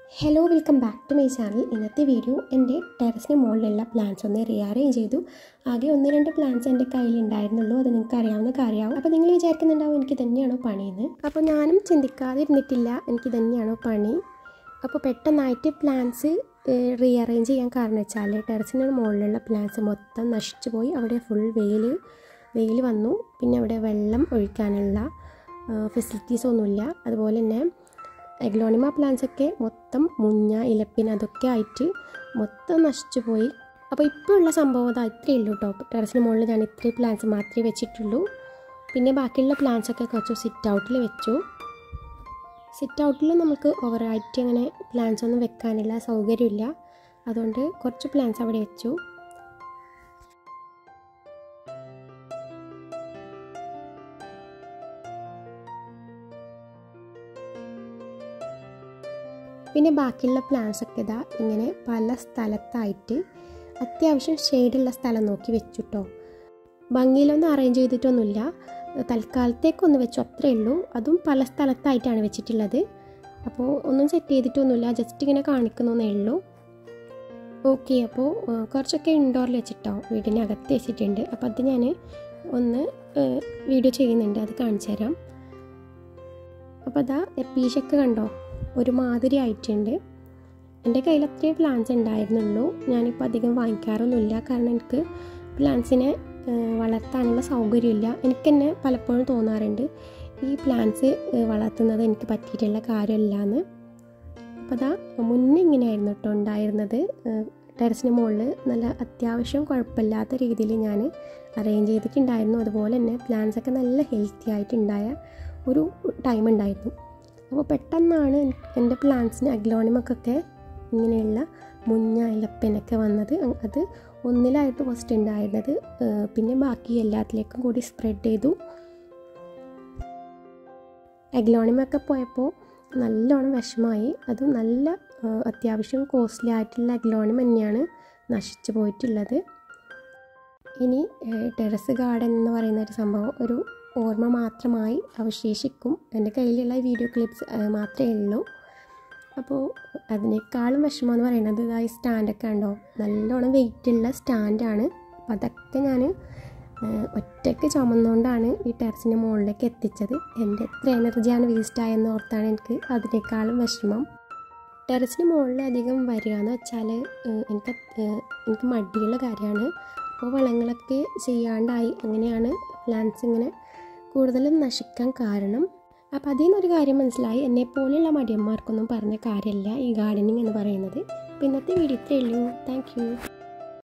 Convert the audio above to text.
hello welcome back to my channel ഇന്നത്തെ video എൻ്റെ ടെറസിന് മുകളിലുള്ള പ്ലാന്റ്സ് ഒന്ന് റീഅറേഞ്ച് ചെയ്തു ആകെ ഒന്ന് രണ്ട് പ്ലാന്റ്സ് എൻ്റെ കയ്യിലുണ്ടായിരുന്നുള്ളൂ അത് നിങ്ങൾക്ക് അറിയാവുന്ന കാര്യമാവും അപ്പോൾ നിങ്ങൾ വിചാരിക്കുന്നുണ്ടാവും എനിക്ക് തന്നെയാണോ പണിയെന്ന് അപ്പോൾ ഞാനും ചിന്തിക്കാതെ ഇരുന്നിട്ടില്ല എനിക്ക് തന്നെയാണോ പണി അപ്പോൾ പെട്ടെന്നായിട്ട് പ്ലാന്റ്സ് റീഅറേഞ്ച് ചെയ്യാൻ കാരണം വെച്ചാൽ ടെറസിന് മുകളിലുള്ള പ്ലാന്റ്സ് മൊത്തം നശിച്ചു പോയി അവിടെ ഫുൾ വെയിൽ വെയിൽ വന്നു പിന്നെ അവിടെ വെള്ളം ഒഴിക്കാനുള്ള ഫെസിലിറ്റീസ് ഒന്നുമില്ല അതുപോലെ തന്നെ എഗ്ലോണിമ പ്ലാന്റ്സ് ഒക്കെ മൊത്തം മുഞ്ഞ ഇലപ്പിൻ അതൊക്കെ ആയിട്ട് മൊത്തം നശിച്ചു പോയി അപ്പോൾ ഇപ്പോൾ ഉള്ള സംഭവം അത് ഇത്രയേ ഉള്ളൂ കേട്ടോ ടെറസിന് മുകളിൽ ഞാൻ ഇത്രയും പ്ലാന്റ്സ് മാത്രമേ വെച്ചിട്ടുള്ളൂ പിന്നെ ബാക്കിയുള്ള പ്ലാന്റ്സ് ഒക്കെ കുറച്ച് സിറ്റ് ഔട്ടിൽ വെച്ചു സിറ്റ് ഔട്ടിൽ നമുക്ക് ഓവറായിട്ട് അങ്ങനെ പ്ലാന്റ്സ് ഒന്നും വെക്കാനുള്ള സൗകര്യമില്ല അതുകൊണ്ട് കുറച്ച് പ്ലാന്റ്സ് അവിടെ വെച്ചു പിന്നെ ബാക്കിയുള്ള പ്ലാന്റ്സ് ഒക്കെ ഇതാ ഇങ്ങനെ പല സ്ഥലത്തായിട്ട് അത്യാവശ്യം ഷെയ്ഡുള്ള സ്ഥലം നോക്കി വെച്ചുട്ടോ ഭംഗിയിലൊന്നും അറേഞ്ച് ചെയ്തിട്ടൊന്നുമില്ല തൽക്കാലത്തേക്കൊന്ന് വെച്ചു അത്രയേ ഉള്ളൂ അതും പല സ്ഥലത്തായിട്ടാണ് വെച്ചിട്ടുള്ളത് അപ്പോൾ ഒന്നും സെറ്റ് ചെയ്തിട്ടൊന്നുമില്ല ജസ്റ്റ് ഇങ്ങനെ കാണിക്കുന്നേ ഉള്ളൂ ഓക്കെ അപ്പോൾ കുറച്ചൊക്കെ ഇൻഡോറിൽ വെച്ചിട്ടോ വീടിനകത്ത് വെച്ചിട്ടുണ്ട് അപ്പോൾ അത് ഞാൻ ഒന്ന് വീഡിയോ ചെയ്യുന്നുണ്ട് അത് കാണിച്ചു തരാം അപ്പോൾ അതാ എപ്പീഷൊക്കെ കണ്ടോ ഒരു മാതിരി ആയിട്ടുണ്ട് എൻ്റെ കയ്യിൽ അത്രയും പ്ലാന്റ്സ് ഉണ്ടായിരുന്നുള്ളൂ ഞാനിപ്പോൾ അധികം വാങ്ങിക്കാറൊന്നുമില്ല കാരണം എനിക്ക് പ്ലാന്റ്സിനെ വളർത്താനുള്ള സൗകര്യമില്ല എനിക്ക് തന്നെ പലപ്പോഴും തോന്നാറുണ്ട് ഈ പ്ലാന്റ്സ് വളർത്തുന്നത് എനിക്ക് പറ്റിയിട്ടുള്ള കാര്യമല്ല എന്ന് അപ്പോൾ അതാ മുന്നേ ഇങ്ങനെയായിരുന്നു കേട്ടോ ഉണ്ടായിരുന്നത് ടെറസിന് മുകളിൽ നല്ല അത്യാവശ്യം കുഴപ്പമില്ലാത്ത രീതിയിൽ ഞാൻ അറേഞ്ച് ചെയ്തിട്ടുണ്ടായിരുന്നു അതുപോലെ തന്നെ പ്ലാന്റ്സ് ഒക്കെ നല്ല ഹെൽത്തി ആയിട്ടുണ്ടായ ഒരു ടൈം ഉണ്ടായിരുന്നു അപ്പോൾ പെട്ടെന്നാണ് എൻ്റെ പ്ലാന്റ്സിന് അഗ്ലോണിമക്കൊക്കെ ഇങ്ങനെയുള്ള മുഞ്ഞ ഇലപ്പനൊക്കെ വന്നത് അത് ഒന്നിലായിട്ട് ഫസ്റ്റ് ഉണ്ടായിരുന്നത് പിന്നെ ബാക്കി എല്ലാത്തിലേക്കും കൂടി സ്പ്രെഡ് ചെയ്തു അഗ്ലോണിമൊക്കെ പോയപ്പോൾ നല്ലോണം വിഷമായി അത് നല്ല അത്യാവശ്യം കോസ്റ്റ്ലി ആയിട്ടുള്ള അഗ്ലോണിം തന്നെയാണ് നശിച്ചു പോയിട്ടുള്ളത് ഇനി ടെറസ് ഗാർഡൻ എന്ന് പറയുന്ന ഒരു സംഭവം ഒരു ഓർമ്മ മാത്രമായി അവശേഷിക്കും എൻ്റെ കയ്യിലുള്ള വീഡിയോ ക്ലിപ്സ് മാത്രമേ ഉള്ളൂ അപ്പോൾ അതിനേക്കാളും വിഷമം എന്ന് പറയുന്നത് ഈ സ്റ്റാൻഡൊക്കെ ഉണ്ടോ നല്ലോണം വെയിറ്റുള്ള സ്റ്റാൻഡാണ് അപ്പം അതൊക്കെ ഞാൻ ഒറ്റയ്ക്ക് ചുമന്നുകൊണ്ടാണ് ഈ ടെറസിൻ്റെ മുകളിലേക്ക് എത്തിച്ചത് എൻ്റെ എത്ര എനർജിയാണ് വേസ്റ്റ് ആയെന്ന് ഓർത്താണ് എനിക്ക് അതിനേക്കാളും വിഷമം ടെറസിന് മുകളിൽ അധികം വരിക എന്ന് വെച്ചാൽ എനിക്ക് എനിക്ക് മടിയുള്ള കാര്യമാണ് അപ്പോൾ വളങ്ങളൊക്കെ ചെയ്യാണ്ടായി അങ്ങനെയാണ് പ്ലാന്റ്സ് ഇങ്ങനെ കൂടുതലും നശിക്കാൻ കാരണം അപ്പോൾ അതിൽ നിന്നൊരു കാര്യം മനസ്സിലായി എന്നെപ്പോലെയുള്ള മടിയന്മാർക്കൊന്നും പറഞ്ഞ കാര്യമല്ല ഈ ഗാർഡനിങ് എന്ന് പറയുന്നത് അപ്പോൾ ഇന്നത്തെ വീഡിയോ ഇത്രയേ ഉള്ളൂ താങ്ക്